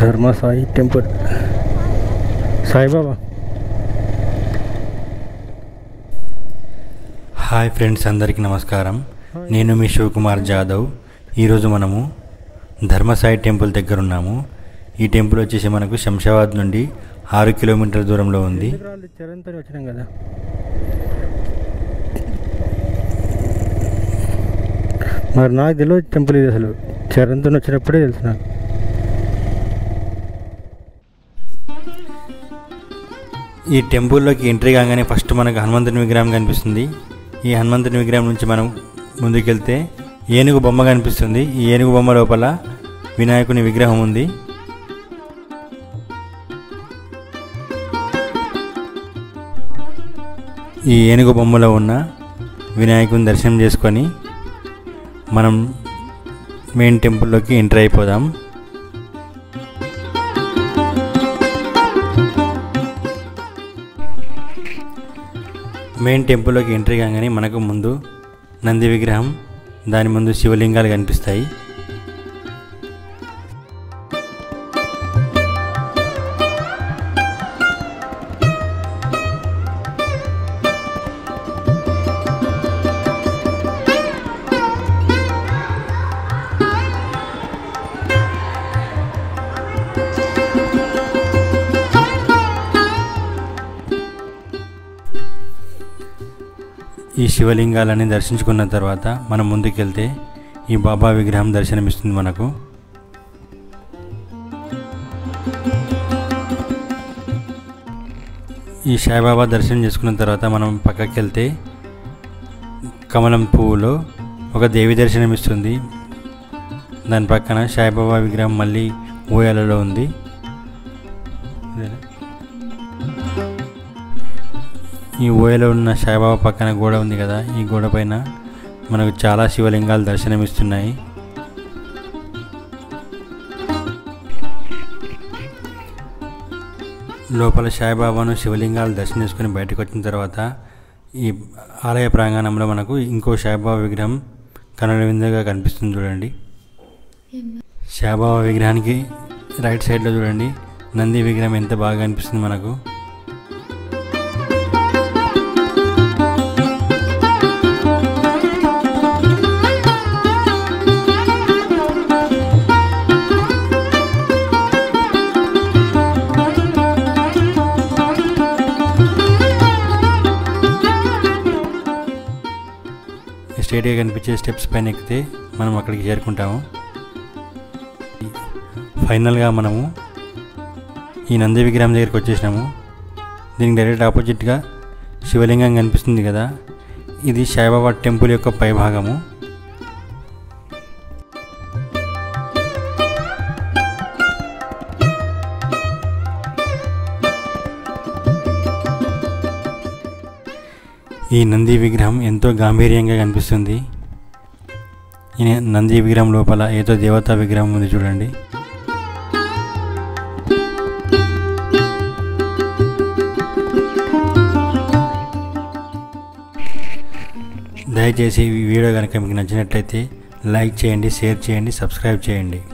ధర్మ Sai temple Saibaba hi friends అందరికీ నమస్కారం నేను మీ శివకుమార్ జాదవ్ ఈరోజు మనము ధర్మసాయి టెంపుల్ దగ్గర ఉన్నాము ఈ టెంపుల్ వచ్చేసి మనకు శంషాబాద్ నుండి ఆరు కిలోమీటర్ల దూరంలో ఉంది చరణ్తో వచ్చినాం కదా మరి నాకు తెలియదు టెంపుల్ ఇది అసలు చరణ్తో వచ్చినప్పుడే తెలుసు నాకు ఈ టెంపుల్లోకి ఎంట్రీ కాగానే ఫస్ట్ మనకు హనుమంతుని విగ్రహం కనిపిస్తుంది ఈ హనుమంతుని విగ్రహం నుంచి మనం ముందుకెళ్తే ఏనుగు బొమ్మ కనిపిస్తుంది ఈ ఏనుగు బొమ్మ లోపల వినాయకుని విగ్రహం ఉంది ఈ ఏనుగు బొమ్మలో ఉన్న వినాయకుని దర్శనం చేసుకొని మనం మెయిన్ టెంపుల్లోకి ఎంటర్ అయిపోదాం మెయిన్ టెంపుల్లోకి ఎంట్రీ కాగానే మనకు ముందు నంది విగ్రహం దాని ముందు శివలింగాలు కనిపిస్తాయి ఈ శివలింగాలని దర్శించుకున్న తర్వాత మనం ముందుకెళ్తే ఈ బాబా విగ్రహం దర్శనమిస్తుంది మనకు ఈ సాయిబాబా దర్శనం చేసుకున్న తర్వాత మనం పక్కకి వెళ్తే కమలం పువ్వులో ఒక దేవి దర్శనం ఇస్తుంది దాని పక్కన సాయిబాబా విగ్రహం మళ్ళీ ఊయలలో ఉంది ఇదేనా? ఈ ఊయలో ఉన్న సాయిబాబా పక్కన గోడ ఉంది కదా ఈ గోడ పైన మనకు చాలా శివలింగాలు దర్శనమిస్తున్నాయి లోపల సాయిబాబాను శివలింగాలు దర్శనం చేసుకుని బయటకు వచ్చిన తర్వాత ఈ ఆలయ ప్రాంగణంలో మనకు ఇంకో సాయిబాబా విగ్రహం కనుల విందుగా కనిపిస్తుంది చూడండి సాయిబాబా విగ్రహానికి రైట్ సైడ్లో చూడండి నంది విగ్రహం ఎంత బాగా కనిపిస్తుంది మనకు స్ట్రేట్గా కనిపించే స్టెప్స్ పైన ఎక్కితే మనం అక్కడికి చేరుకుంటాము ఫైనల్గా మనము ఈ నంది విగ్రహం దగ్గరికి వచ్చేసినాము దీనికి డైరెక్ట్ ఆపోజిట్గా శివలింగం కనిపిస్తుంది కదా ఇది సాయిబాబా టెంపుల్ యొక్క పైభాగము ఈ నంది విగ్రహం ఎంతో గాంభీర్యంగా కనిపిస్తుంది ఈ నంది విగ్రహం లోపల ఏదో దేవతా విగ్రహం ఉంది చూడండి దయచేసి ఈ వీడియో కనుక మీకు నచ్చినట్లయితే లైక్ చేయండి షేర్ చేయండి సబ్స్క్రైబ్ చేయండి